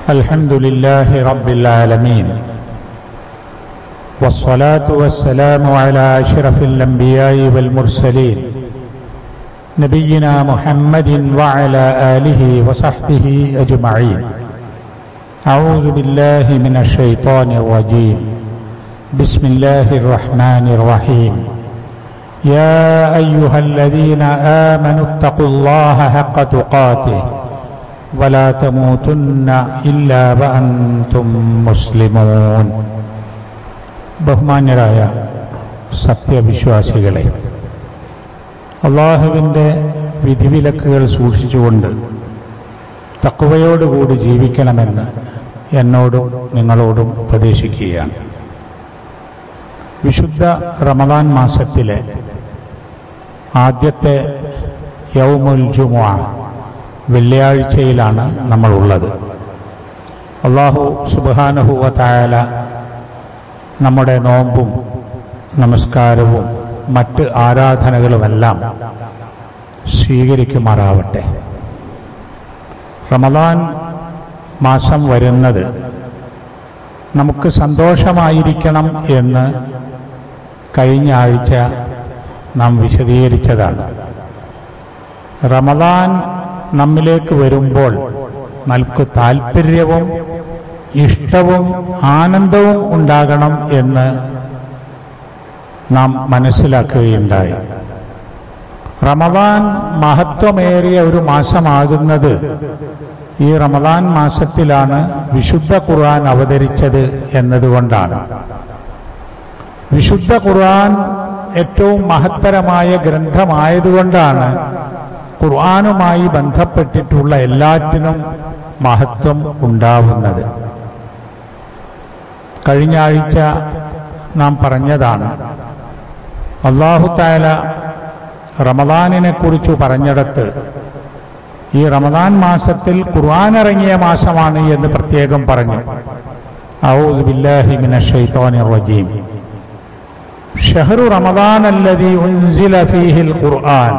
الحمد لله رب العالمين والصلاة والسلام على أشرف الأنبياء والمرسلين نبينا محمد وعلى آله وصحبه أجمعين أعوذ بالله من الشيطان الرجيم بسم الله الرحمن الرحيم يا أيها الذين آمنوا اتقوا الله حق تقاته ولا تموتن إلا وأنتم مسلمون ബഹുമാന്യരായ സത്യവിശ്വാസികളെ അള്ളാഹുവിൻ്റെ വിധിവിലക്കുകൾ സൂക്ഷിച്ചുകൊണ്ട് തക്കുവയോടുകൂടി ജീവിക്കണമെന്ന് എന്നോടും നിങ്ങളോടും ഉപദേശിക്കുകയാണ് വിശുദ്ധ റമദാൻ മാസത്തിലെ ആദ്യത്തെ യൗമുൽ ജുമുഅ വെള്ളിയാഴ്ചയിലാണ് നമ്മളുള്ളത് അള്ളാഹു സുബാനഹുവ തായാല നമ്മുടെ നോമ്പും നമസ്കാരവും മറ്റ് ആരാധനകളുമെല്ലാം സ്വീകരിക്കുമാറാവട്ടെ റമദാൻ മാസം വരുന്നത് നമുക്ക് സന്തോഷമായിരിക്കണം എന്ന് കഴിഞ്ഞ ആഴ്ച നാം വിശദീകരിച്ചതാണ് റമദാൻ നമ്മിലേക്ക് വരുമ്പോൾ നമുക്ക് താല്പര്യവും ഇഷ്ടവും ആനന്ദവും ഉണ്ടാകണം എന്ന് നാം മനസ്സിലാക്കുകയുണ്ടായി റമദാൻ മഹത്വമേറിയ ഒരു മാസമാകുന്നത് ഈ റമദാൻ മാസത്തിലാണ് വിശുദ്ധ ഖുർആൻ അവതരിച്ചത് എന്നതുകൊണ്ടാണ് വിശുദ്ധ ഖുർആൻ ഏറ്റവും മഹത്തരമായ ഗ്രന്ഥമായതുകൊണ്ടാണ് ഖുർആനുമായി ബന്ധപ്പെട്ടിട്ടുള്ള എല്ലാറ്റിനും മഹത്വം ഉണ്ടാവുന്നത് കഴിഞ്ഞ ആഴ്ച നാം പറഞ്ഞതാണ് അള്ളാഹു താല റമദാനിനെ കുറിച്ച് പറഞ്ഞിടത്ത് ഈ റമദാൻ മാസത്തിൽ ഖുർആൻ ഇറങ്ങിയ മാസമാണ് എന്ന് പ്രത്യേകം പറഞ്ഞു ഔദ് ബില്ലാഹി മിനശ് ശൈത്വാനിർ റജീം ഷഹറു റമദാൻ അല്ലദീ ഉൻസില ഫീഹിൽ ഖുർആൻ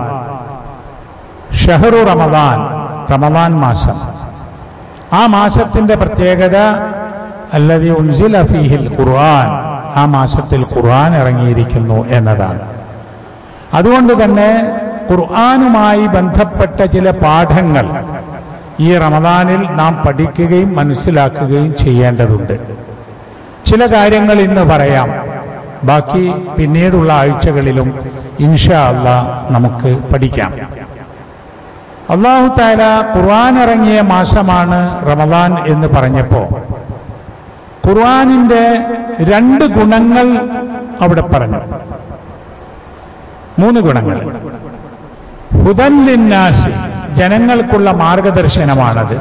ഷഹറു റമദാൻ റമദാൻ മാസം ആ മാസത്തിന്റെ പ്രത്യേകത അല്ലതി ഉൻസില ഫീഹിൽ ഖുർആൻ ആ മാസത്തിൽ ഖുർആൻ ഇറങ്ങിയിരിക്കുന്നു എന്നതാണ് അതുകൊണ്ട് തന്നെ ഖുർആനുമായി ബന്ധപ്പെട്ട ചില പാഠങ്ങൾ ഈ റമദാനിൽ നാം പഠിക്കുകയും മനസ്സിലാക്കുകയും ചെയ്യേണ്ടതുണ്ട് ചില കാര്യങ്ങൾ ഇന്ന് പറയാം ബാക്കി പിന്നീടുള്ള ആഴ്ചകളിലും ഇൻഷാ അല്ല നമുക്ക് പഠിക്കാം അള്ളാഹു താല ഖുർആൻ ഇറങ്ങിയ മാസമാണ് റമദാൻ എന്ന് പറഞ്ഞപ്പോ ഖുർആനിന്റെ രണ്ട് ഗുണങ്ങൾ അവിടെ പറഞ്ഞു മൂന്ന് ഗുണങ്ങൾ ഹുദല്ലിന്നാസ് ജനങ്ങൾക്കുള്ള മാർഗദർശനമാണത്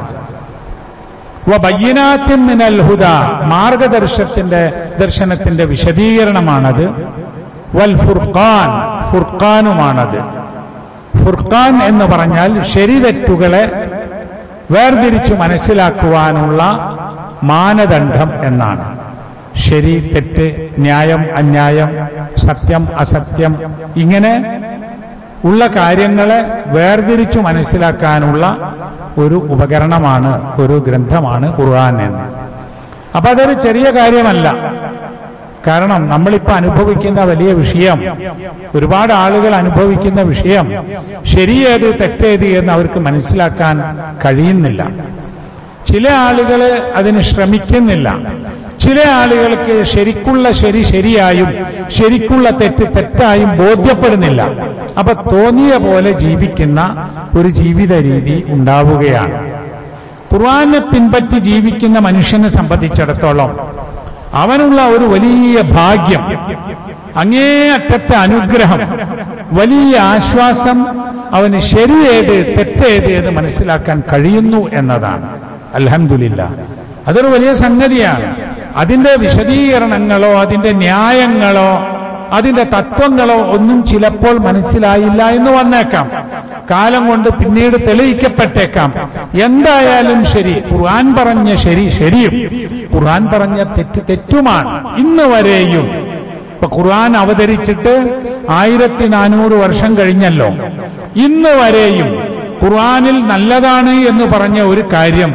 ബയ്യനാത്തിൻ മിനൽ ഹുദ മാർഗദർശത്തിന്റെ ദർശനത്തിന്റെ വിശദീകരണമാണത് വൽ ഫുർഖാൻ ഫുർഖാനുമാണത് ഫുർഖാൻ എന്ന് പറഞ്ഞാൽ ശരിതെറ്റുകളെ വേർതിരിച്ചു മനസ്സിലാക്കുവാനുള്ള മാനദണ്ഡം എന്നാണ് ശരി തെറ്റ് ന്യായം അന്യായം സത്യം അസത്യം ഇങ്ങനെ ഉള്ള കാര്യങ്ങളെ വേർതിരിച്ചു മനസ്സിലാക്കാനുള്ള ഒരു ഉപകരണമാണ് ഒരു ഗ്രന്ഥമാണ് ഖുർആൻ എന്ന് അപ്പൊ അതൊരു ചെറിയ കാര്യമല്ല കാരണം നമ്മളിപ്പോൾ അനുഭവിക്കുന്ന വലിയ വിഷയം ഒരുപാട് ആളുകൾ അനുഭവിക്കുന്ന വിഷയം ശരിയേത് തെറ്റേത് എന്ന് അവർക്ക് മനസ്സിലാക്കാൻ കഴിയുന്നില്ല ചില ആളുകൾ അതിന് ശ്രമിക്കുന്നില്ല ചില ആളുകൾക്ക് ശരിക്കുള്ള ശരി ശരിയായും ശരിക്കുള്ള തെറ്റ് തെറ്റായും ബോധ്യപ്പെടുന്നില്ല അപ്പൊ തോന്നിയ പോലെ ജീവിക്കുന്ന ഒരു ജീവിത രീതി ഉണ്ടാവുകയാണ് ഖുർആനെ പിൻപറ്റി ജീവിക്കുന്ന മനുഷ്യനെ സംബന്ധിച്ചിടത്തോളം അവനുള്ള ഒരു വലിയ ഭാഗ്യം അങ്ങേയറ്റത്തെ അനുഗ്രഹം വലിയ ആശ്വാസം അവന് ശരിയേത് തെറ്റേത് എന്ന് മനസ്സിലാക്കാൻ കഴിയുന്നു എന്നതാണ് അലഹമില്ല അതൊരു വലിയ സംഗതിയാണ് അതിന്റെ വിശദീകരണങ്ങളോ അതിന്റെ ന്യായങ്ങളോ അതിന്റെ തത്വങ്ങളോ ഒന്നും ചിലപ്പോൾ മനസ്സിലായില്ല എന്ന് വന്നേക്കാം കാലം കൊണ്ട് പിന്നീട് തെളിയിക്കപ്പെട്ടേക്കാം എന്തായാലും ശരി ഖുർആൻ പറഞ്ഞ ശരി ശരിയും ഖുർആൻ പറഞ്ഞ തെറ്റ് തെറ്റുമാണ് ഇന്ന് വരെയും ഇപ്പൊ ഖുർആൻ അവതരിച്ചിട്ട് ആയിരത്തി നാനൂറ് വർഷം കഴിഞ്ഞല്ലോ ഇന്ന് വരെയും ഖുർആനിൽ നല്ലതാണ് എന്ന് പറഞ്ഞ ഒരു കാര്യം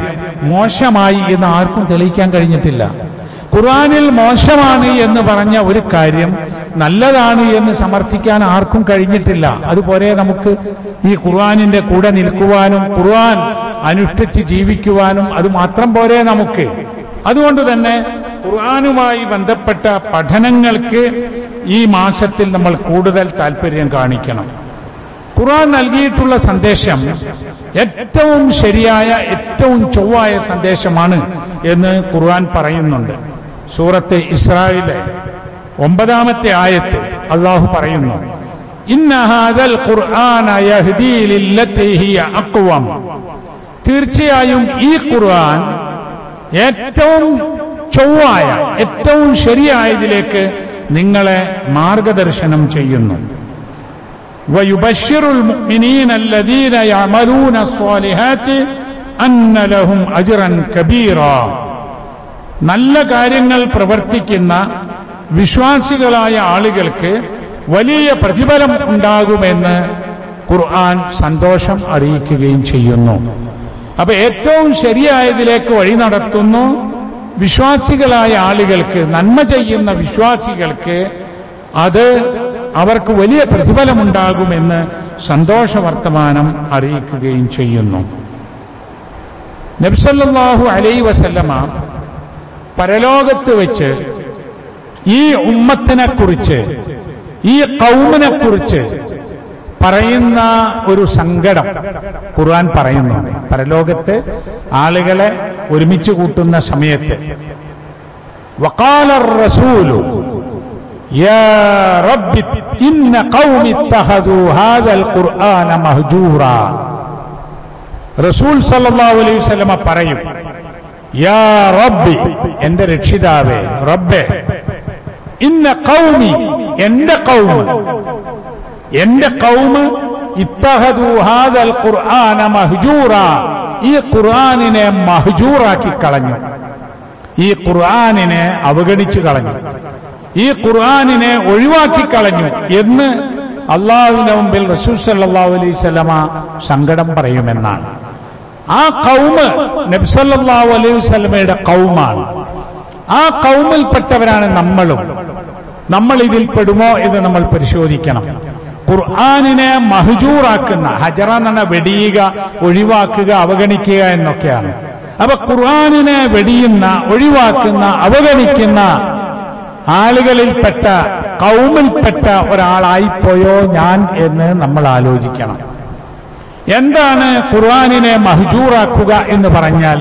മോശമായി എന്ന് ആർക്കും തെളിയിക്കാൻ കഴിഞ്ഞിട്ടില്ല ഖുർആനിൽ മോശമാണ് എന്ന് പറഞ്ഞ ഒരു കാര്യം നല്ലതാണ് എന്ന് സമർത്ഥിക്കാൻ ആർക്കും കഴിഞ്ഞിട്ടില്ല അതുപോലെ നമുക്ക് ഈ ഖുർആനിന്റെ കൂടെ നിൽക്കുവാനും ഖുർആൻ അനുഷ്ഠിച്ച് ജീവിക്കുവാനും അത് മാത്രം പോരെ നമുക്ക് അതുകൊണ്ട് തന്നെ ഖുർആനുമായി ബന്ധപ്പെട്ട പഠനങ്ങൾക്ക് ഈ മാസത്തിൽ നമ്മൾ കൂടുതൽ താല്പര്യം കാണിക്കണം ഖുർആൻ നൽകിയിട്ടുള്ള സന്ദേശം ഏറ്റവും ശരിയായ ഏറ്റവും ചൊവ്വായ സന്ദേശമാണ് എന്ന് ഖുർആൻ പറയുന്നുണ്ട് സൂറത്ത് ഇസ്രായേലെ ഒമ്പതാമത്തെ ആയത്ത് അള്ളാഹു പറയുന്നു ഇന്ന ഹാദൽ ഖുർആന യഹ്ദീ ലില്ലത്തി ഹിയ അഖ്വം തീർച്ചയായും ഈ ഖുർആൻ ഏറ്റവും ചൊവ്വായ ഏറ്റവും ശരിയായതിലേക്ക് നിങ്ങളെ മാർഗദർശനം ചെയ്യുന്നു ويبشر المؤمنين الذين يعملون الصالحات أن لهم أجرا كبيرا നല്ല കാര്യങ്ങൾ പ്രവർത്തിക്കുന്ന വിശ്വാസികളായ ആളുകൾക്ക് വലിയ പ്രതിഫലം ഉണ്ടാകുമെന്ന് ഖുർആൻ സന്തോഷം അറിയിക്കുകയും ചെയ്യുന്നു അപ്പൊ ഏറ്റവും ശരിയായതിലേക്ക് വഴി നടത്തുന്നു വിശ്വാസികളായ ആളുകൾക്ക് നന്മ ചെയ്യുന്ന വിശ്വാസികൾക്ക് അത് അവർക്ക് വലിയ പ്രതിഫലമുണ്ടാകുമെന്ന് സന്തോഷവർത്തമാനം അറിയിക്കുകയും ചെയ്യുന്നു നബ്സല്ലാഹു അലൈ വസല്ലമ പരലോകത്ത് വെച്ച് ഈ ഉമ്മത്തിനെക്കുറിച്ച് ഈ കൗമിനെക്കുറിച്ച് പറയുന്ന ഒരു സങ്കടം ഖുർആൻ പറയുന്നുണ്ട് പരലോകത്ത് ആളുകളെ ഒരുമിച്ച് കൂട്ടുന്ന സമയത്ത് വക്കാല റസൂലു يا رب إن قوم اتخذوا هذا القرآن مهجورا റസൂൽ സല്ലല്ലാഹു അലൈഹി വസല്ലമ പറയും യാ റബ്ബി എന്റെ രക്ഷിതാവേ റബ്ബെ ഇന്ന കൗമി എന്റെ കൗമ് എന്റെ കൗമ് ഇത്തഹദു ഹാദൽ ഖുർആന മഹ്ജൂറ ഈ ഖുർആനിനെ മഹ്ജൂറാക്കി കളഞ്ഞു ഈ ഖുർആനിനെ അവഗണിച്ചു കളഞ്ഞു ഈ ഖുർആാനിനെ ഒഴിവാക്കി കളഞ്ഞു എന്ന് അള്ളാഹുവിന്റെ മുമ്പിൽ റസൂൽ സല്ലാഹു അലൈഹി സ്വലമ സങ്കടം പറയുമെന്നാണ് ആ കൗമ് നബ്സല്ലാഹു അലൈഹി സ്വലമയുടെ കൗമാണ് ആ കൗമിൽപ്പെട്ടവരാണ് നമ്മളും നമ്മൾ ഇതിൽ പെടുമോ എന്ന് നമ്മൾ പരിശോധിക്കണം ഖുർആാനിനെ മഹജൂറാക്കുന്ന ഹജറ എന്ന വെടിയുക ഒഴിവാക്കുക അവഗണിക്കുക എന്നൊക്കെയാണ് അപ്പൊ ഖുർആാനിനെ വെടിയുന്ന ഒഴിവാക്കുന്ന അവഗണിക്കുന്ന ആളുകളിൽപ്പെട്ട കൗമിൽപ്പെട്ട ഒരാളായിപ്പോയോ ഞാൻ എന്ന് നമ്മൾ ആലോചിക്കണം എന്താണ് ഖുർആാനിനെ മഹജൂറാക്കുക എന്ന് പറഞ്ഞാൽ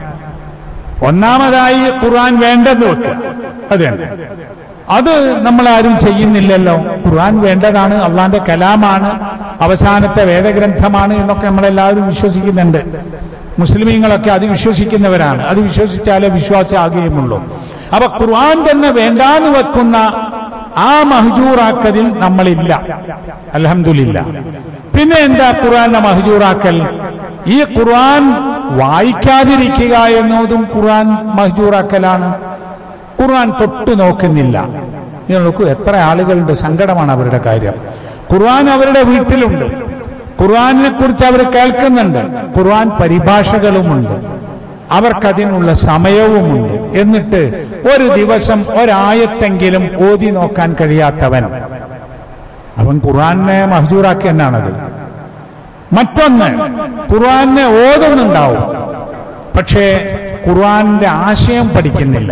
ഒന്നാമതായി ഖുർആൻ വേണ്ടെന്ന് വെക്കുക അത് തന്നെ അത് നമ്മളാരും ചെയ്യുന്നില്ലല്ലോ ഖുർആൻ വേണ്ടതാണ് അള്ളാന്റെ കലാമാണ് അവസാനത്തെ വേദഗ്രന്ഥമാണ് എന്നൊക്കെ നമ്മളെല്ലാവരും വിശ്വസിക്കുന്നുണ്ട് മുസ്ലിമീങ്ങളൊക്കെ അത് വിശ്വസിക്കുന്നവരാണ് അത് വിശ്വസിച്ചാലേ വിശ്വാസമാകുകയുമുള്ളൂ അപ്പൊ ഖുർആൻ തന്നെ വേണ്ടാന്ന് വെക്കുന്ന ആ മഹജൂറാക്കലിൽ നമ്മളില്ല അലഹമില്ല പിന്നെ എന്താ ഖുർആന്റെ മഹജൂറാക്കൽ ഈ ഖുർആൻ വായിക്കാതിരിക്കുക എന്നതും ഖുർആൻ മഹജൂറാക്കലാണ് ഖുർആൻ തൊട്ടു നോക്കുന്നില്ല നിങ്ങൾ നോക്കൂ എത്ര ആളുകളുണ്ട് സങ്കടമാണ് അവരുടെ കാര്യം ഖുർആൻ അവരുടെ വീട്ടിലുണ്ട് ഖുർആനെ കുറിച്ച് അവർ കേൾക്കുന്നുണ്ട് ഖുർആൻ പരിഭാഷകളുമുണ്ട് അവർക്കതിനുള്ള സമയവുമുണ്ട് എന്നിട്ട് ഒരു ദിവസം ഒരായത്തെങ്കിലും ഓതി നോക്കാൻ കഴിയാത്തവൻ അവൻ ഖുർആനെ മഹജൂറാക്കി എന്നാണത് മറ്റൊന്ന് ഖുർആനെ ഓതുന്നുണ്ടാവും പക്ഷേ ഖുർആന്റെ ആശയം പഠിക്കുന്നില്ല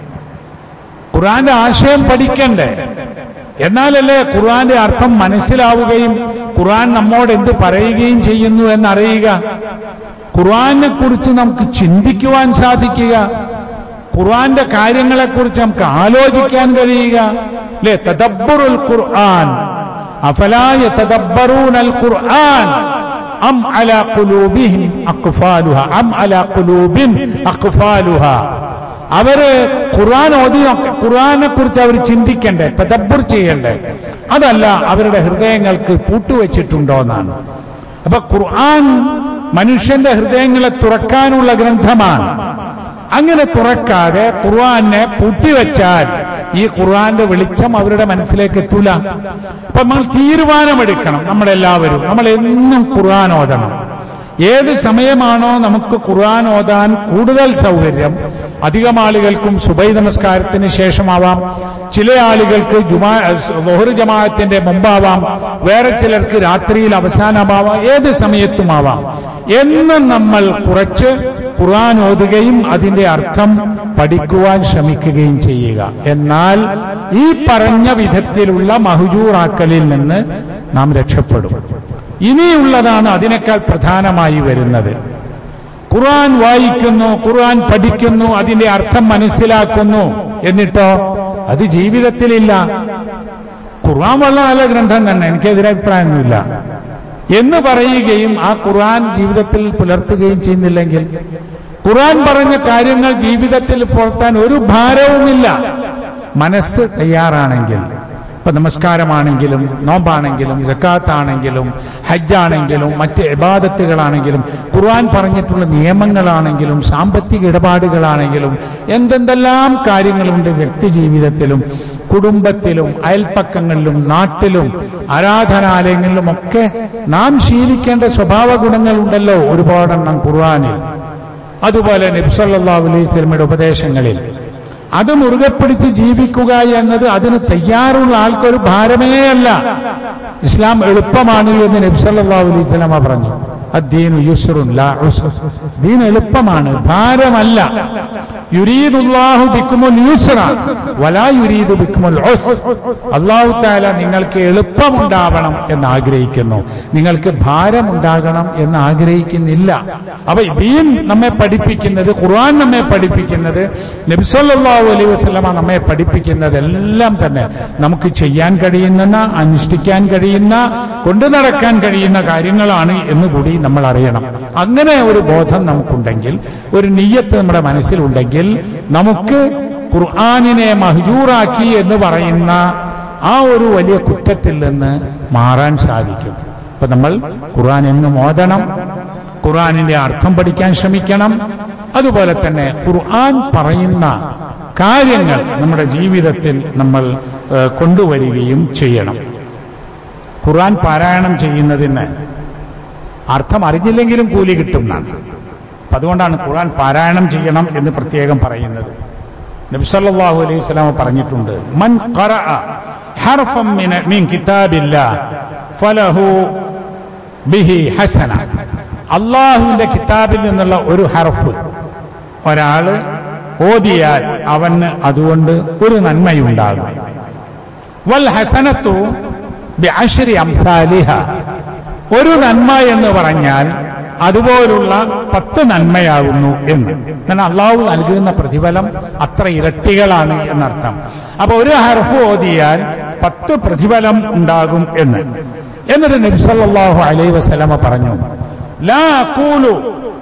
ഖുർആന്റെ ആശയം പഠിക്കണ്ടേ എന്നാലല്ലേ ഖുർആന്റെ അർത്ഥം മനസ്സിലാവുകയും ഖുർആൻ നമ്മോട് എന്ത് പറയുകയും ചെയ്യുന്നു എന്നറിയുക ഖുർആനെ കുറിച്ച് നമുക്ക് ചിന്തിക്കുവാൻ സാധിക്കുക ഖുർആന്റെ കാര്യങ്ങളെക്കുറിച്ച് നമുക്ക് ആലോചിക്കാൻ കഴിയുക അല്ലേ തദബ്ബറുൽ ഖുർആൻ അഫലായ തദബ്ബറൂനൽ ഖുർആൻ അം അല ഖുലൂബിഹിം അഖ്ഫാലുഹ അം അല ഖുലൂബിൻ അഖ്ഫാലുഹ അവര് ഖുർആൻ ഓതി ഖുർആനെ കുറിച്ച് അവർ ചിന്തിക്കണ്ടേ തദബ്ബർ ചെയ്യണ്ടേ അതല്ല അവരുടെ ഹൃദയങ്ങൾക്ക് പൂട്ടുവെച്ചിട്ടുണ്ടോ എന്നാണ് അപ്പൊ ഖുർആൻ മനുഷ്യന്റെ ഹൃദയങ്ങളെ തുറക്കാനുള്ള ഗ്രന്ഥമാണ് അങ്ങനെ തുറക്കാതെ ഖുർആനെ പൂട്ടിവെച്ചാൽ ഈ ഖുർആന്റെ വെളിച്ചം അവരുടെ മനസ്സിലേക്ക് എത്തൂല അപ്പൊ നമ്മൾ തീരുമാനമെടുക്കണം നമ്മളെല്ലാവരും നമ്മൾ എന്നും ഖുർആൻ ഓതണം ഏത് സമയമാണോ നമുക്ക് ഖുർആൻ ഓതാൻ കൂടുതൽ സൗകര്യം അധികം ആളുകൾക്കും സുബൈ നമസ്കാരത്തിന് ശേഷമാവാം ചില ആളുകൾക്ക് ജുമാ ബഹുർ ജമാഅത്തിന്റെ മുമ്പാവാം വേറെ ചിലർക്ക് രാത്രിയിൽ അവസാനമാവാം ഏത് സമയത്തുമാവാം എന്ന് നമ്മൾ കുറച്ച് ഖുർആൻ ഓതുകയും അതിന്റെ അർത്ഥം പഠിക്കുവാൻ ശ്രമിക്കുകയും ചെയ്യുക എന്നാൽ ഈ പറഞ്ഞ വിധത്തിലുള്ള മഹുജൂറാക്കലിൽ നിന്ന് നാം രക്ഷപ്പെടും ഇനിയുള്ളതാണ് അതിനേക്കാൾ പ്രധാനമായി വരുന്നത് ഖുർആൻ വായിക്കുന്നു ഖുർആൻ പഠിക്കുന്നു അതിന്റെ അർത്ഥം മനസ്സിലാക്കുന്നു എന്നിട്ടോ അത് ജീവിതത്തിലില്ല ഖുർആൻ വളരെ നല്ല ഗ്രന്ഥം തന്നെ എനിക്ക് എതിരഭിപ്രായമൊന്നുമില്ല എന്ന് പറയുകയും ആ ഖുർആൻ ജീവിതത്തിൽ പുലർത്തുകയും ചെയ്യുന്നില്ലെങ്കിൽ ഖുർആൻ പറഞ്ഞ കാര്യങ്ങൾ ജീവിതത്തിൽ പുലർത്താൻ ഒരു ഭാരവുമില്ല മനസ്സ് തയ്യാറാണെങ്കിൽ ഇപ്പൊ നമസ്കാരമാണെങ്കിലും നോമ്പാണെങ്കിലും ജക്കാത്താണെങ്കിലും ഹജ്ജാണെങ്കിലും മറ്റ് ഇബാദത്തുകളാണെങ്കിലും ഖുർആൻ പറഞ്ഞിട്ടുള്ള നിയമങ്ങളാണെങ്കിലും സാമ്പത്തിക ഇടപാടുകളാണെങ്കിലും എന്തെന്തെല്ലാം കാര്യങ്ങളുണ്ട് വ്യക്തി ജീവിതത്തിലും കുടുംബത്തിലും അയൽപ്പക്കങ്ങളിലും നാട്ടിലും ആരാധനാലയങ്ങളിലുമൊക്കെ നാം ശീലിക്കേണ്ട സ്വഭാവ ഗുണങ്ങളുണ്ടല്ലോ ഒരുപാടെണ്ണം ഖുർആാനിൽ അതുപോലെ നബ്സല്ലാ അലൈഹി സ്വലമയുടെ ഉപദേശങ്ങളിൽ അത് മുറുകെ പിടിച്ച് ജീവിക്കുക എന്നത് അതിന് തയ്യാറുള്ള ആൾക്കൊരു ഭാരമേ അല്ല ഇസ്ലാം എളുപ്പമാണ് എന്ന് നബ്സല്ലാ അലൈഹി സ്വലമ പറഞ്ഞു അദ്ദീനു യുസ്റുൻ ലാ ഉസ്ർ ദീൻ എളുപ്പമാണ് ഭാരമല്ല യുരീദുല്ലാഹു ബിക്കുമുൽ യുസ്റ വലാ യുരീദു ബിക്കുമുൽ ഉസ്ർ അല്ലാഹു തആല നിങ്ങൾക്ക് എളുപ്പമുണ്ടാവണം എന്ന് ആഗ്രഹിക്കുന്നു നിങ്ങൾക്ക് ഭാരമുണ്ടാകണം എന്ന് ആഗ്രഹിക്കുന്നില്ല അപ്പൊ ദീൻ നമ്മെ പഠിപ്പിക്കുന്നത് ഖുർആൻ നമ്മെ പഠിപ്പിക്കുന്നത് നബി സല്ലല്ലാഹു അലൈഹി വസല്ലമ നമ്മെ പഠിപ്പിക്കുന്നത് എല്ലാം തന്നെ നമുക്ക് ചെയ്യാൻ കഴിയുന്ന അനുഷ്ഠിക്കാൻ കഴിയുന്ന കൊണ്ടു നടക്കാൻ കഴിയുന്ന കാര്യങ്ങളാണ് എന്ന് കൂടി നമ്മൾ അറിയണം അങ്ങനെ ഒരു ബോധം നമുക്കുണ്ടെങ്കിൽ ഒരു നീയത്ത് നമ്മുടെ മനസ്സിലുണ്ടെങ്കിൽ നമുക്ക് ഖുർആാനിനെ മഹജൂറാക്കി എന്ന് പറയുന്ന ആ ഒരു വലിയ കുറ്റത്തിൽ നിന്ന് മാറാൻ സാധിക്കും അപ്പൊ നമ്മൾ ഖുർആൻ എന്ന് മോദണം ഖുർആാനിന്റെ അർത്ഥം പഠിക്കാൻ ശ്രമിക്കണം അതുപോലെ തന്നെ ഖുർആൻ പറയുന്ന കാര്യങ്ങൾ നമ്മുടെ ജീവിതത്തിൽ നമ്മൾ ഏഹ്, കൊണ്ടുവരികയും ചെയ്യണം ഖുർആൻ പാരായണം ചെയ്യുന്നതിന് അർത്ഥം അറിഞ്ഞില്ലെങ്കിലും കൂലി കിട്ടും എന്നാണ് അപ്പൊ അതുകൊണ്ടാണ് ഖുർആൻ പാരായണം ചെയ്യണം എന്ന് പ്രത്യേകം പറയുന്നത് നബ്സല്ലാഹു അലൈഹി സ്വലാമ പറഞ്ഞിട്ടുണ്ട് മൻ ഖറഅ ഹർഫം മിന മിൻ കിതാബില്ലാ ഫലഹു ബിഹി ഹസന അള്ളാഹുവിന്റെ കിതാബിൽ നിന്നുള്ള ഒരു ഹർഫ് ഒരാള് ഓതിയാൽ അവന് അതുകൊണ്ട് ഒരു നന്മയുണ്ടാകും വൽ ഹസനത്തു ബിഅശ്രി അംസാലിഹ ഒരു നന്മ എന്ന് പറഞ്ഞാൽ അതുപോലുള്ള പത്ത് നന്മയാകുന്നു എന്ന് എന്നാൽ അള്ളാഹു നൽകുന്ന പ്രതിഫലം അത്ര ഇരട്ടികളാണ് എന്നർത്ഥം അപ്പൊ ഒരു ഹർഫ് ഓതിയാൽ പത്ത് പ്രതിഫലം ഉണ്ടാകും എന്ന് എന്നിട്ട് നബ്സല്ലാഹു അലൈ വസലമ പറഞ്ഞു ലാ അഖൂലു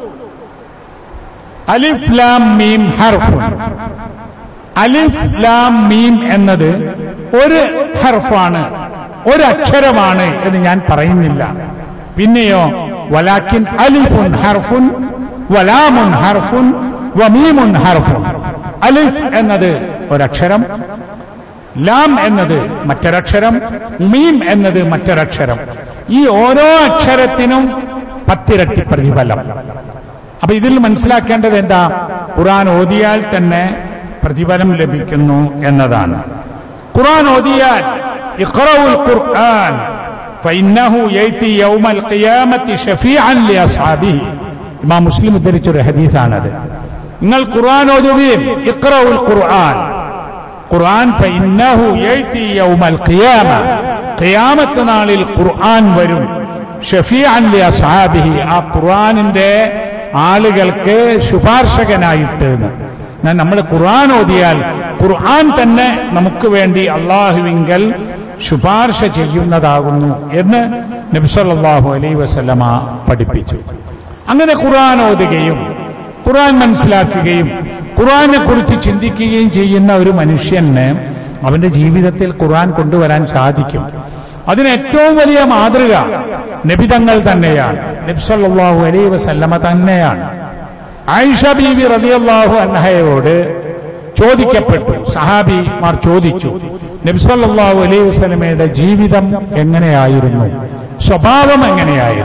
അലിഫ് ലാം മീം ഹർഫുൻ അലിഫ് ലാം മീം എന്നത് ഒരു ഹർഫാണ് ഒരു അക്ഷരമാണ് എന്ന് ഞാൻ പറയുന്നില്ല പിന്നെയോ വലാക്കിൻ അലിഫുൻ ഹർഫുൻ വലാമുൻ ഹർഫുൻ വമീമുൻ ഹർഫുൻ അലിഫ് എന്നത് ഒരക്ഷരം ലാം എന്നത് മറ്റൊരക്ഷരം മീം എന്നത് മറ്റൊരക്ഷരം ഈ ഓരോ അക്ഷരത്തിനും പത്തിരട്ടി പ്രതിഫലം അപ്പൊ ഇതിൽ മനസ്സിലാക്കേണ്ടത് എന്താ ഖുറാൻ ഓതിയാൽ തന്നെ പ്രതിഫലം ലഭിക്കുന്നു എന്നതാണ് ഖുറാൻ ഓതിയാൽ ഇഖ്റഉൽ ഖുർആൻ فإنه يأتي يوم القيامة شفيعا لأصحابه ഇമാം മുസ്ലിം ഉദ്ധരിച്ചൊരു ഹദീസാണത് നിങ്ങൾ ഖുർആൻ ഓതുകയും ഇഖ്റഉൽ ഖുർആൻ ഖുർആൻ ഫഇന്നഹു യഅതി യൗമൽ ഖിയാമ ഖിയാമത്ത് നാളിൽ ഖുർആൻ വരും ഷഫീഅൻ ലി അസ്ഹാബിഹി ആ ഖുർആനിന്റെ ആളുകൾക്ക് ശുപാർശകനായിട്ട് എന്ന്. എന്നാൽ നമ്മൾ ഖുർആൻ ഓതിയാൽ ഖുർആൻ തന്നെ നമുക്ക് വേണ്ടി അള്ളാഹുവിങ്കൽ ശുപാർശ ചെയ്യുന്നതാകുന്നു എന്ന് നബ്സല്ലാഹു അലൈ വസല്ലമ പഠിപ്പിച്ചു അങ്ങനെ ഖുർആൻ ഓതുകയും ഖുർആൻ മനസ്സിലാക്കുകയും ഖുർആനെ കുറിച്ച് ചിന്തിക്കുകയും ചെയ്യുന്ന ഒരു മനുഷ്യന് അവന്റെ ജീവിതത്തിൽ ഖുർആൻ കൊണ്ടുവരാൻ സാധിക്കും അതിന് ഏറ്റവും വലിയ മാതൃക നബിതങ്ങൾ തന്നെയാണ് നബ്സല്ലാഹു അലൈ വസല്ലമ തന്നെയാണ് ആയിഷ ബീവി റളിയല്ലാഹു അൻഹയോട് ചോദിക്കപ്പെട്ടു സഹാബിമാർ ചോദിച്ചു നബ്സല്ലാഹു അലൈഹി വസല്ലമയുടെ ജീവിതം എങ്ങനെയായിരുന്നു സ്വഭാവം എങ്ങനെയായിരുന്നു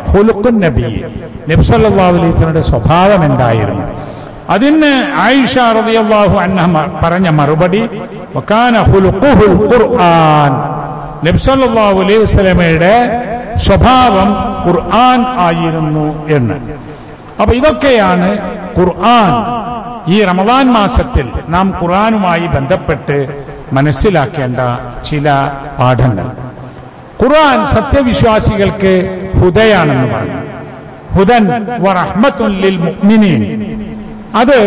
ഹുലുക്കുൻ നബി നബ്സല്ലാഹു അലൈഹിയുടെ സ്വഭാവം എന്തായിരുന്നു അതിന് ആയിഷ റളിയല്ലാഹു അൻഹ മ- പറഞ്ഞ മറുപടി വക്കാന ഹുലുഖുഹുൽ ഖുർആൻ നബ്സല്ലാഹു അലൈഹി വസല്ലമയുടെ സ്വഭാവം ഖുർആൻ ആയിരുന്നു എന്ന് അപ്പൊ ഇതൊക്കെയാണ് ഖുർആൻ ഈ റമദാൻ മാസത്തിൽ നാം ഖുർആനുമായി ബന്ധപ്പെട്ട് മനസ്സിലാക്കേണ്ട ചില പാഠങ്ങൾ ഖുർആൻ സത്യവിശ്വാസികൾക്ക് ഹുദയാണെന്ന് പറഞ്ഞു ഹുദൻ വറഹ്മത്തുൻ ലിൽ മുഅ്മിനീൻ അത്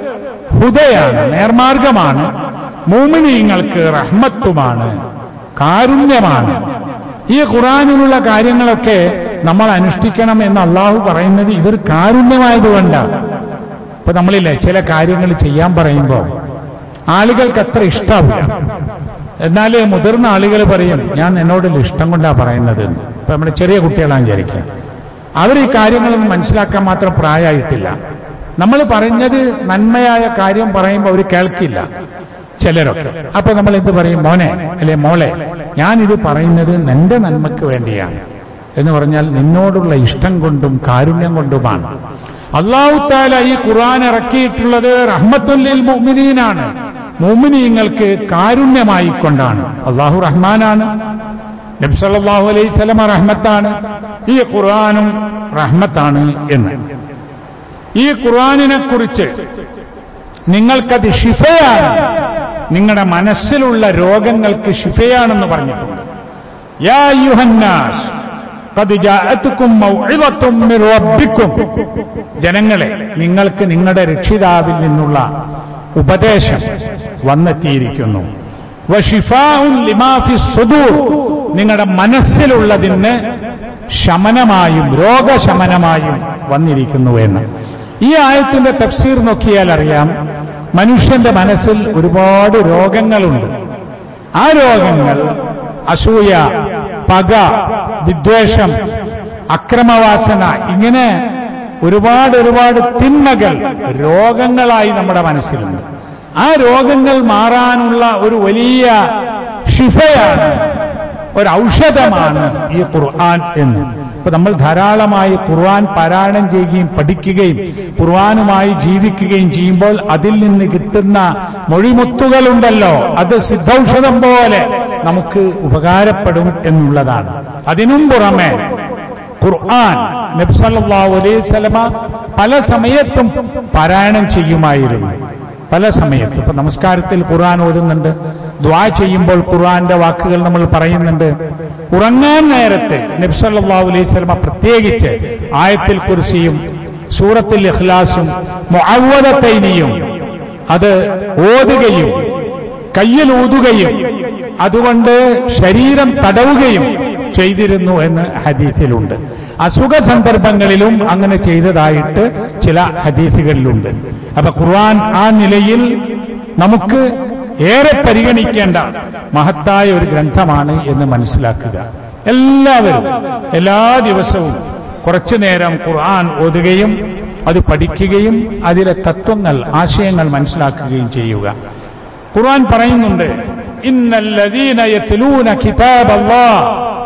ഹുദയാണ് നേർമാർഗമാണ് മൂമിനീങ്ങൾക്ക് റഹ്മത്തുമാണ് കാരുണ്യമാണ് ഈ ഖുറാനിലുള്ള കാര്യങ്ങളൊക്കെ നമ്മൾ അനുഷ്ഠിക്കണം എന്ന് അള്ളാഹു പറയുന്നത് ഇതൊരു കാരുണ്യമായതുകൊണ്ടാണ് ഇപ്പൊ നമ്മളില്ലേ ചില കാര്യങ്ങൾ ചെയ്യാൻ പറയുമ്പോൾ ആളുകൾക്ക് അത്ര ഇഷ്ടാവില്ല എന്നാൽ മുതിർന്ന ആളുകൾ പറയും ഞാൻ എന്നോടുള്ള ഇഷ്ടം കൊണ്ടാ പറയുന്നത് എന്ന്. ഇപ്പൊ നമ്മുടെ ചെറിയ കുട്ടികളാണ് വിചാരിക്കുക അവർ ഈ കാര്യങ്ങളൊന്നും മനസ്സിലാക്കാൻ മാത്രം പ്രായമായിട്ടില്ല നമ്മൾ പറഞ്ഞത് നന്മയായ കാര്യം പറയുമ്പോൾ അവർ കേൾക്കില്ല ചിലരൊക്കെ അപ്പൊ നമ്മൾ എന്ത് പറയും മോനെ അല്ലെ മോളെ ഞാനിത് പറയുന്നത് നിന്റെ നന്മയ്ക്ക് വേണ്ടിയാണ് എന്ന് പറഞ്ഞാൽ നിന്നോടുള്ള ഇഷ്ടം കൊണ്ടും കാരുണ്യം കൊണ്ടുമാണ് അള്ളാഹു താല ഈ ഖുർആൻ ഇറക്കിയിട്ടുള്ളത് റഹ്മത്തുല്ലിൽ മുഅ്മിനീനാണ് മുഅ്മിനീങ്ങൾക്ക് കാരുണ്യമായിക്കൊണ്ടാണ് അള്ളാഹു റഹ്മാനാണ് നബി സല്ലല്ലാഹു അലൈഹി സ്വലമ റഹ്മത്താണ് ഈ ഖുർആനും റഹ്മത്താണ് എന്ന് ഈ ഖുർആനിനെ കുറിച്ച് നിങ്ങൾക്കത് ഷിഫയാണ് നിങ്ങളുടെ മനസ്സിലുള്ള രോഗങ്ങൾക്ക് ഷിഫയാണെന്ന് പറഞ്ഞിട്ടുണ്ട് യാ അയ്യുഹന്നാസ് ഖദ് ജാഅത്തുക്കും മൗഇദത്തും മിർ റബ്ബിക്കും ജനങ്ങളെ നിങ്ങൾക്ക് നിങ്ങളുടെ രക്ഷിതാവിൽ നിന്നുള്ള ഉപദേശം വന്നെത്തിയിരിക്കുന്നു വഷിഫാഉൻ ലിമാ ഫിസ് സുദൂർ നിങ്ങളുടെ മനസ്സിലുള്ളതിന് ശമനമായും രോഗശമനമായും വന്നിരിക്കുന്നു എന്ന് ഈ ആയത്തിന്റെ തഫ്സീർ നോക്കിയാൽ അറിയാം മനുഷ്യന്റെ മനസ്സിൽ ഒരുപാട് രോഗങ്ങളുണ്ട് ആ രോഗങ്ങൾ അസൂയ പക വിദ്വേഷം അക്രമവാസന ഇങ്ങനെ ഒരുപാട് ഒരുപാട് തിന്മകൾ രോഗങ്ങളായി നമ്മുടെ മനസ്സിലുണ്ട് ആ രോഗങ്ങൾ മാറാനുള്ള ഒരു വലിയ ഷിഫയാണ് ഒരു ഔഷധമാണ് ഈ ഖുർആൻ എന്ന് ഇപ്പൊ നമ്മൾ ധാരാളമായി ഖുർആൻ പാരായണം ചെയ്യുകയും പഠിക്കുകയും ഖുർആനുമായി ജീവിക്കുകയും ചെയ്യുമ്പോൾ അതിൽ നിന്ന് കിട്ടുന്ന മൊഴിമുത്തുകളുണ്ടല്ലോ അത് സിദ്ധൌഷധം പോലെ നമുക്ക് ഉപകാരപ്പെടും എന്നുള്ളതാണ് അതിനും പുറമെ ഖുർആൻ നബ്സല്ലാഹു അലൈഹി സ്വലമ പല സമയത്തും പാരായണം ചെയ്യുമായിരുന്നു പല സമയത്തും ഇപ്പൊ നമസ്കാരത്തിൽ ഖുർആൻ ഓതുന്നുണ്ട് ദ്വാ ചെയ്യുമ്പോൾ ഖുർആന്റെ വാക്കുകൾ നമ്മൾ പറയുന്നുണ്ട് ഉറങ്ങാൻ നേരത്തെ നബ്സല്ലാഹു അലൈഹി സ്വലമ പ്രത്യേകിച്ച് ആയത്തിൽ കുറിസിയും സൂറത്തിൽ ഇഖ്ലാസും മുഅവ്വദത്തൈനിയും അത് ഓതുകയും കയ്യിൽ ഊതുകയും അതുകൊണ്ട് ശരീരം തടവുകയും ചെയ്തിരുന്നു എന്ന് ഹദീസിലുണ്ട് അസുഖ സന്ദർഭങ്ങളിലും അങ്ങനെ ചെയ്തതായിട്ട് ചില ഹദീസുകളിലുണ്ട് അപ്പൊ ഖുർആൻ ആ നിലയിൽ നമുക്ക് ഏറെ പരിഗണിക്കേണ്ട മഹത്തായ ഒരു ഗ്രന്ഥമാണ് എന്ന് മനസ്സിലാക്കുക എല്ലാവരും എല്ലാ ദിവസവും കുറച്ചു നേരം ഖുർആൻ ഓതുകയും അത് പഠിക്കുകയും അതിലെ തത്വങ്ങൾ ആശയങ്ങൾ മനസ്സിലാക്കുകയും ചെയ്യുക ഖുർആൻ പറയുന്നുണ്ട് ഇന്നല്ലദീന യത്ലൂന കിതാബല്ലാഹ്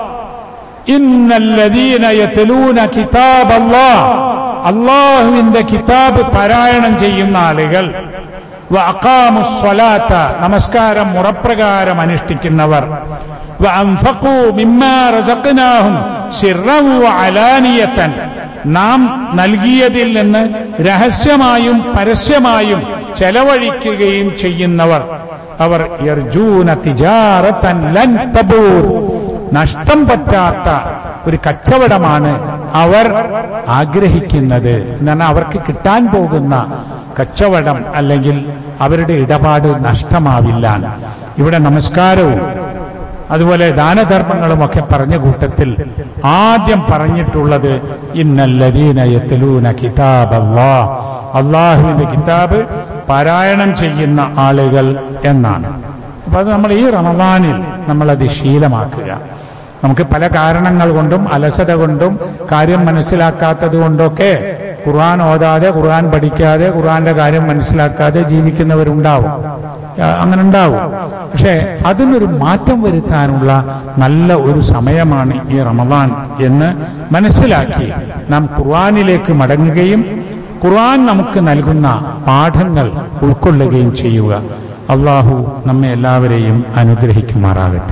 ഇന്നല്ലദീന യത്ലൂന കിതാബല്ലാഹ് അള്ളാഹുവിന്റെ കിതാബ് പാരായണം ചെയ്യുന്ന ആളുകൾ വഅഖാമു സ്വലാത്ത നമസ്കാരം മുറപ്രകാരം അനുഷ്ഠിക്കുന്നവർ വഅൻഫഖൂ മിമ്മാ റസഖ്നാഹും സിർറൻ വഅലാനിയതൻ നാം നൽകിയതിൽ നിന്ന് രഹസ്യമായും പരസ്യമായും ചെലവഴിക്കുകയും ചെയ്യുന്നവർ അവർ യർജൂന തിജാറത്തൻ ലൻ തബൂർ നഷ്ടം പറ്റാത്ത ഒരു കച്ചവടമാണ് അവർ ആഗ്രഹിക്കുന്നത് എന്നാണ് അവർക്ക് കിട്ടാൻ പോകുന്ന കച്ചവടം അല്ലെങ്കിൽ അവരുടെ ഇടപാട് നഷ്ടമാവില്ല ഇവിടെ നമസ്കാരവും അതുപോലെ ദാനധർമ്മങ്ങളും ഒക്കെ പറഞ്ഞ കൂട്ടത്തിൽ ആദ്യം പറഞ്ഞിട്ടുള്ളത് ഇന്നല്ലദീന യത്ലൂന കിതാബ് അല്ലാഹ് അള്ളാഹുവിന്റെ കിതാബ് പാരായണം ചെയ്യുന്ന ആളുകൾ എന്നാണ് അപ്പൊ അത് നമ്മൾ ഈ റമദാനിൽ നമ്മളത് ശീലമാക്കുക നമുക്ക് പല കാരണങ്ങൾ കൊണ്ടും അലസത കൊണ്ടും കാര്യം മനസ്സിലാക്കാത്തത് കൊണ്ടൊക്കെ ഖുർആൻ ഓതാതെ ഖുർആൻ പഠിക്കാതെ ഖുർആന്റെ കാര്യം മനസ്സിലാക്കാതെ ജീവിക്കുന്നവരുണ്ടാവും ആ, അങ്ങനെ ഉണ്ടാവും പക്ഷേ അതിനൊരു മാറ്റം വരുത്താനുള്ള നല്ല ഒരു സമയമാണ് ഈ റമദാൻ എന്ന് മനസ്സിലാക്കി നാം ഖുർആനിലേക്ക് മടങ്ങുകയും ഖുർആൻ നമുക്ക് നൽകുന്ന പാഠങ്ങൾ ഉൾക്കൊള്ളുകയും ചെയ്യുക അള്ളാഹു നമ്മെ എല്ലാവരെയും അനുഗ്രഹിക്കുമാറാകട്ടെ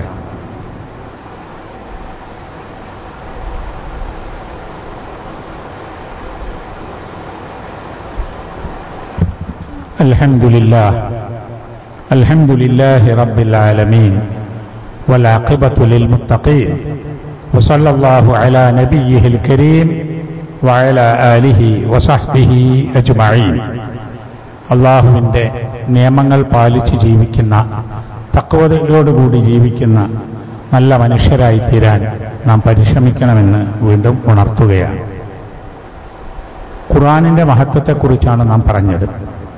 الحمد لله الحمد لله رب العالمين والعاقبة للمتقين وصلى الله على نبيه الكريم وعلى آله وصحبه أجمعين അള്ളാഹുവിൻ്റെ നിയമങ്ങൾ പാലിച്ച് ജീവിക്കുന്ന തക്വതയോടുകൂടി ജീവിക്കുന്ന നല്ല മനുഷ്യരായി തീരാൻ നാം പരിശ്രമിക്കണമെന്ന് വീണ്ടും ഉണർത്തുകയാണ് ഖുർആാനിൻ്റെ മഹത്വത്തെക്കുറിച്ചാണ് നാം പറഞ്ഞത്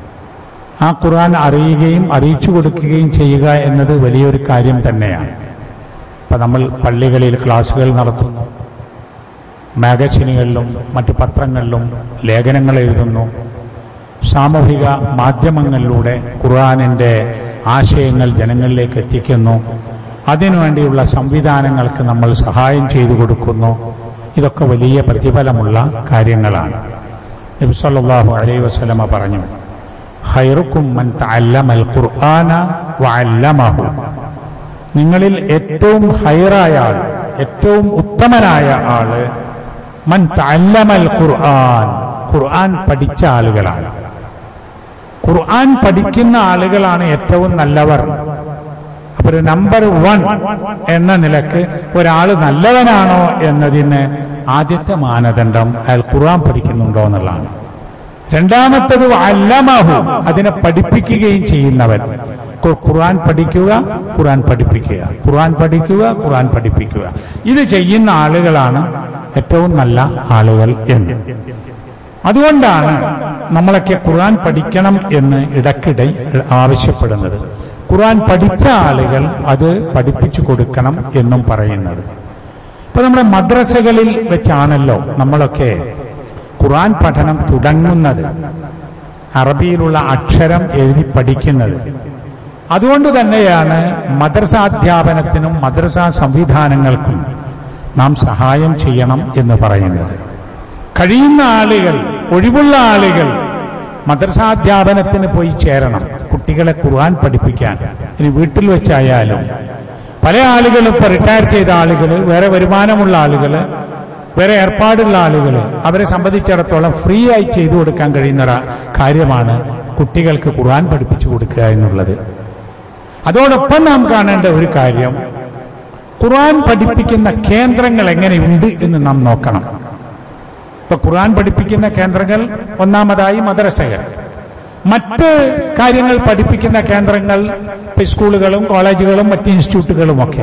ആ ഖുർആൻ അറിയുകയും അറിയിച്ചു കൊടുക്കുകയും ചെയ്യുക എന്നത് വലിയൊരു കാര്യം തന്നെയാണ് ഇപ്പം നമ്മൾ പള്ളികളിൽ ക്ലാസ്സുകൾ നടത്തുന്നു മാഗസിനുകളിലും മറ്റു പത്രങ്ങളിലും ലേഖനങ്ങൾ എഴുതുന്നു സാമൂഹിക മാധ്യമങ്ങളിലൂടെ ഖുർആാനിൻ്റെ ആശയങ്ങൾ ജനങ്ങളിലേക്ക് എത്തിക്കുന്നു അതിനുവേണ്ടിയുള്ള സംവിധാനങ്ങൾക്ക് നമ്മൾ സഹായം ചെയ്തു കൊടുക്കുന്നു ഇതൊക്കെ വലിയ പ്രതിഫലമുള്ള കാര്യങ്ങളാണ് നബി സല്ലല്ലാഹു അലൈഹി വസല്ലമ പറഞ്ഞു ഖൈറുക്കും മൻ തഅല്ലമൽ ഖുർആന വഅല്ലമഹു നിങ്ങളിൽ ഏറ്റവും ഹൈറായ ആൾ ഏറ്റവും ഉത്തമനായ ആള് മൻ തഅല്ലമൽ ഖുർആൻ ഖുർആൻ പഠിച്ച ആളുകളാണ് ഖുർആൻ പഠിക്കുന്ന ആളുകളാണ് ഏറ്റവും നല്ലവർ അപ്പൊ ഒരു നമ്പർ വൺ എന്ന നിലക്ക് ഒരാൾ നല്ലവനാണോ എന്നതിന് ആദ്യത്തെ മാനദണ്ഡം അയാൾ ഖുർആൻ പഠിക്കുന്നുണ്ടോ എന്നുള്ളതാണ് രണ്ടാമത്തത് അല്ലമഹു അതിനെ പഠിപ്പിക്കുകയും ചെയ്യുന്നവൻ ഖു- ഖുർആൻ പഠിക്കുക ഖുർആൻ പഠിപ്പിക്കുക ഖുർആൻ പഠിക്കുക ഖുർആൻ പഠിപ്പിക്കുക ഇത് ചെയ്യുന്ന ആളുകളാണ് ഏറ്റവും നല്ല ആളുകൾ എന്ന് അതുകൊണ്ടാണ് നമ്മളൊക്കെ ഖുർആൻ പഠിക്കണം എന്ന് ഇടയ്ക്കിടെ ആവശ്യപ്പെടുന്നത് ഖുർആൻ പഠിച്ച ആളുകൾ അത് പഠിപ്പിച്ചു കൊടുക്കണം എന്നും പറയുന്നത് ഇപ്പൊ നമ്മുടെ മദ്രസകളിൽ വെച്ചാണല്ലോ നമ്മളൊക്കെ ഖുർആൻ പഠനം തുടങ്ങുന്നത് അറബിയിലുള്ള അക്ഷരം എഴുതി പഠിക്കുന്നത് അതുകൊണ്ട് തന്നെയാണ് മദ്രസാധ്യാപനത്തിനും മദ്രസാ സംവിധാനങ്ങൾക്കും നാം സഹായം ചെയ്യണം എന്ന് പറയുന്നത് കഴിയുന്ന ആളുകൾ ഒഴിവുള്ള ആളുകൾ മദ്രസാധ്യാപനത്തിന് പോയി ചേരണം കുട്ടികളെ ഖുർആൻ പഠിപ്പിക്കാൻ ഇനി വീട്ടിൽ വെച്ചായാലും പല ആളുകളും ഇപ്പൊ റിട്ടയർ ചെയ്ത ആളുകൾ വേറെ വരുമാനമുള്ള ആളുകൾ വേറെ ഏർപ്പാടുള്ള ആളുകൾ അവരെ സംബന്ധിച്ചിടത്തോളം ഫ്രീ ആയി ചെയ്തു കൊടുക്കാൻ കഴിയുന്ന ഒരു കാര്യമാണ് കുട്ടികൾക്ക് ഖുർആൻ പഠിപ്പിച്ചു കൊടുക്കുക എന്നുള്ളത് അതോടൊപ്പം നാം കാണേണ്ട ഒരു കാര്യം ഖുർആൻ പഠിപ്പിക്കുന്ന കേന്ദ്രങ്ങൾ എങ്ങനെയുണ്ട് എന്ന് നാം നോക്കണം ഇപ്പൊ ഖുർആൻ പഠിപ്പിക്കുന്ന കേന്ദ്രങ്ങൾ ഒന്നാമതായി മദ്രസകൾ മറ്റ് കാര്യങ്ങൾ പഠിപ്പിക്കുന്ന കേന്ദ്രങ്ങൾ ഇപ്പൊ സ്കൂളുകളും കോളേജുകളും മറ്റ് ഇൻസ്റ്റിറ്റ്യൂട്ടുകളും ഒക്കെ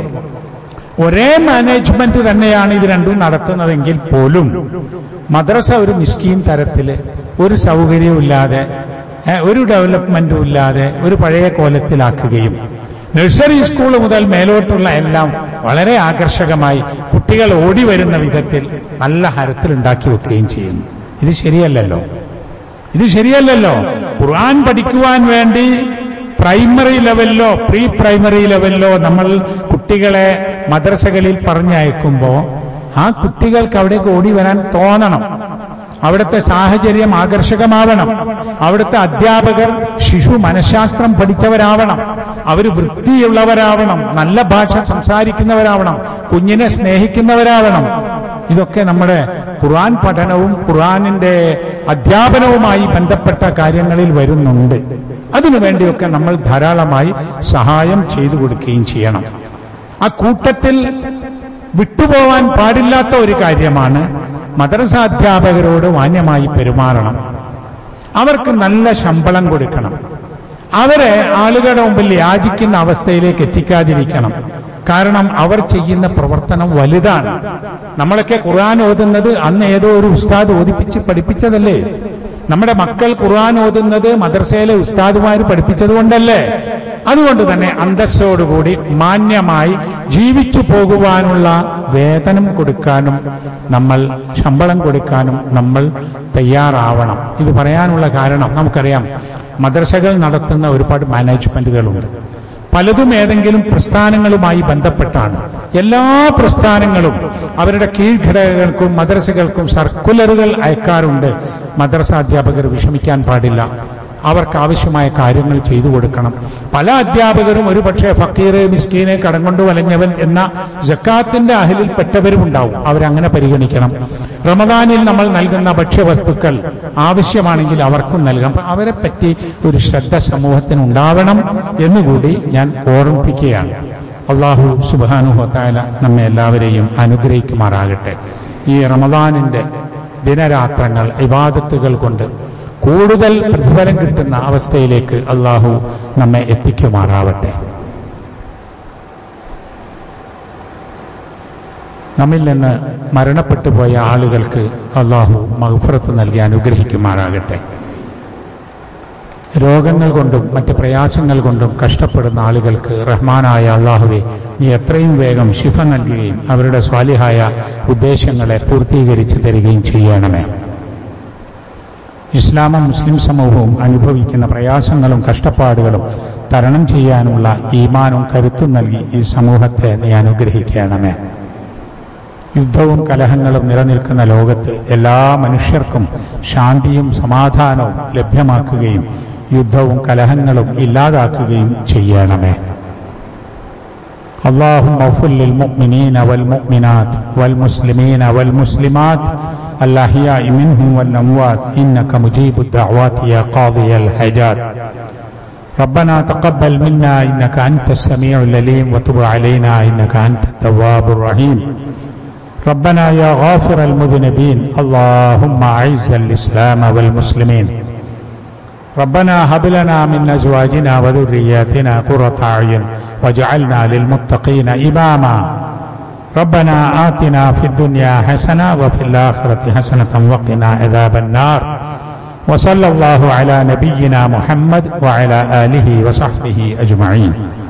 ഒരേ മാനേജ്മെന്റ് തന്നെയാണ് ഇത് രണ്ടും നടത്തുന്നതെങ്കിൽ പോലും മദ്രസ ഒരു മിസ്കീൻ തരത്തില് ഒരു സൗകര്യവും ഇല്ലാതെ ഏ, ഒരു ഡെവലപ്മെന്റും ഇല്ലാതെ ഒരു പഴയ കോലത്തിലാക്കുകയും നഴ്സറി സ്കൂൾ മുതൽ മേലോട്ടുള്ള എല്ലാം വളരെ ആകർഷകമായി കുട്ടികൾ ഓടി വരുന്ന വിധത്തിൽ നല്ല ഹരത്തിൽ ഉണ്ടാക്കി വെക്കുകയും ചെയ്യുന്നു ഇത് ശരിയല്ലല്ലോ ഇത് ശരിയല്ലല്ലോ ഖുർആൻ പഠിക്കുവാൻ വേണ്ടി പ്രൈമറി ലെവലിലോ പ്രീ പ്രൈമറി ലെവലിലോ നമ്മൾ കുട്ടികളെ മദ്രസകളിൽ പറഞ്ഞയക്കുമ്പോൾ ആ കുട്ടികൾക്ക് അവിടേക്ക് ഓടി വരാൻ തോന്നണം അവിടുത്തെ സാഹചര്യം ആകർഷകമാവണം അവിടുത്തെ അധ്യാപകർ ശിശു മനഃശാസ്ത്രം പഠിച്ചവരാവണം അവർ വൃത്തിയുള്ളവരാവണം നല്ല ഭാഷ സംസാരിക്കുന്നവരാവണം കുഞ്ഞിനെ സ്നേഹിക്കുന്നവരാവണം ഇതൊക്കെ നമ്മുടെ ഖുർആൻ പഠനവും ഖുർആനിന്റെ അധ്യാപനവുമായി ബന്ധപ്പെട്ട കാര്യങ്ങളിൽ വരുന്നുണ്ട് അതിനുവേണ്ടിയൊക്കെ നമ്മൾ ധാരാളമായി സഹായം ചെയ്തു കൊടുക്കുകയും ചെയ്യണം ആ കൂട്ടത്തിൽ വിട്ടുപോവാൻ പാടില്ലാത്ത ഒരു കാര്യമാണ് മദ്രസാധ്യാപകരോട് മാന്യമായി പെരുമാറണം അവർക്ക് നല്ല ശമ്പളം കൊടുക്കണം അവരെ ആളുകളുടെ മുമ്പിൽ യാചിക്കുന്ന അവസ്ഥയിലേക്ക് എത്തിക്കാതിരിക്കണം കാരണം അവർ ചെയ്യുന്ന പ്രവർത്തനം വലുതാണ് നമ്മളൊക്കെ ഖുർആൻ ഓതുന്നത് അന്ന് ഏതോ ഒരു ഉസ്താദ് ഓതിപ്പിച്ച് പഠിപ്പിച്ചതല്ലേ നമ്മുടെ മക്കൾ ഖുർആൻ ഓതുന്നത് മദ്രസയിലെ ഉസ്താദുമാർ പഠിപ്പിച്ചതുകൊണ്ടല്ലേ അതുകൊണ്ട് തന്നെ അന്തസ്സോടുകൂടി മാന്യമായി ജീവിച്ചു പോകുവാനുള്ള വേതനം കൊടുക്കാനും നമ്മൾ ശമ്പളം കൊടുക്കാനും നമ്മൾ തയ്യാറാവണം ഇത് പറയാനുള്ള കാരണം നമുക്കറിയാം മദ്രസകൾ നടത്തുന്ന ഒരുപാട് മാനേജ്മെന്റുകളുണ്ട് പലതും ഏതെങ്കിലും പ്രസ്ഥാനങ്ങളുമായി ബന്ധപ്പെട്ടാണ് എല്ലാ പ്രസ്ഥാനങ്ങളും അവരുടെ കീഴ്ഘടകങ്ങൾക്കും മദ്രസകൾക്കും സർക്കുലറുകൾ അയക്കാറുണ്ട് മദ്രസ അധ്യാപകർ വിഷമിക്കാൻ പാടില്ല അവർക്ക് ആവശ്യമായ കാര്യങ്ങൾ ചെയ്തു കൊടുക്കണം പല അധ്യാപകരും ഒരുപക്ഷെ ഫക്കീർ മിസ്കീനെ കടം കൊണ്ട് വലഞ്ഞവൻ എന്ന ജക്കാത്തിന്റെ അഹലിൽപ്പെട്ടവരും ഉണ്ടാവും അവരങ്ങനെ പരിഗണിക്കണം റമദാനിൽ നമ്മൾ നൽകുന്ന ഭക്ഷ്യവസ്തുക്കൾ ആവശ്യമാണെങ്കിൽ അവർക്കും നൽകാം അപ്പൊ അവരെ പറ്റി ഒരു ശ്രദ്ധ സമൂഹത്തിന് ഉണ്ടാവണം എന്നുകൂടി ഞാൻ ഓർമ്മിപ്പിക്കുകയാണ് അള്ളാഹു സുബാനുഹത്തായ നമ്മെ എല്ലാവരെയും അനുഗ്രഹിക്കുമാറാകട്ടെ ഈ റമദാനിന്റെ ദിനരാത്രങ്ങൾ ഇബാദത്തുകൾ കൊണ്ട് കൂടുതൽ പ്രതിഫലം കിട്ടുന്ന അവസ്ഥയിലേക്ക് അള്ളാഹു നമ്മെ എത്തിക്കുമാറാവട്ടെ നമ്മിൽ നിന്ന് മരണപ്പെട്ടു പോയ ആളുകൾക്ക് അള്ളാഹു മഹഫറത്ത് നൽകി അനുഗ്രഹിക്കുമാറാകട്ടെ രോഗങ്ങൾ കൊണ്ടും മറ്റ് പ്രയാസങ്ങൾ കൊണ്ടും കഷ്ടപ്പെടുന്ന ആളുകൾക്ക് റഹ്മാനായ അള്ളാഹുവെ നീ എത്രയും വേഗം ശിഫ നൽകുകയും അവരുടെ സ്വാലിഹായ ഉദ്ദേശങ്ങളെ പൂർത്തീകരിച്ചു തരികയും ചെയ്യണമേ ഇസ്ലാമും മുസ്ലിം സമൂഹവും അനുഭവിക്കുന്ന പ്രയാസങ്ങളും കഷ്ടപ്പാടുകളും തരണം ചെയ്യാനുള്ള ഈമാനും കരുത്തും നൽകി ഈ സമൂഹത്തെ നീ അനുഗ്രഹിക്കണമേ യുദ്ധവും കലഹങ്ങളും നിലനിൽക്കുന്ന ലോകത്ത് എല്ലാ മനുഷ്യർക്കും ശാന്തിയും സമാധാനവും ലഭ്യമാക്കുകയും യുദ്ധവും കലഹങ്ങളും ഇല്ലാതാക്കുകയും ചെയ്യണമേ اللهم اغفر للمؤمنين والمؤمنات والمسلمين والمسلمات الأحياء منهم والأموات إنك مجيب الدعوات يا قاضي الحاجات ربنا تقبل منا إنك أنت السميع العليم وتب علينا إنك أنت التواب الرحيم ربنا يا غافر المذنبين اللهم أعز الإسلام والمسلمين ربنا هب لنا من أزواجنا وذرياتنا قرة أعين واجعلنا للمتقين إماما ربنا آتنا في الدنيا حسنة وفي الآخرة حسنة وقنا عذاب النار وصلى الله على نبينا محمد وعلى آله وصحبه أجمعين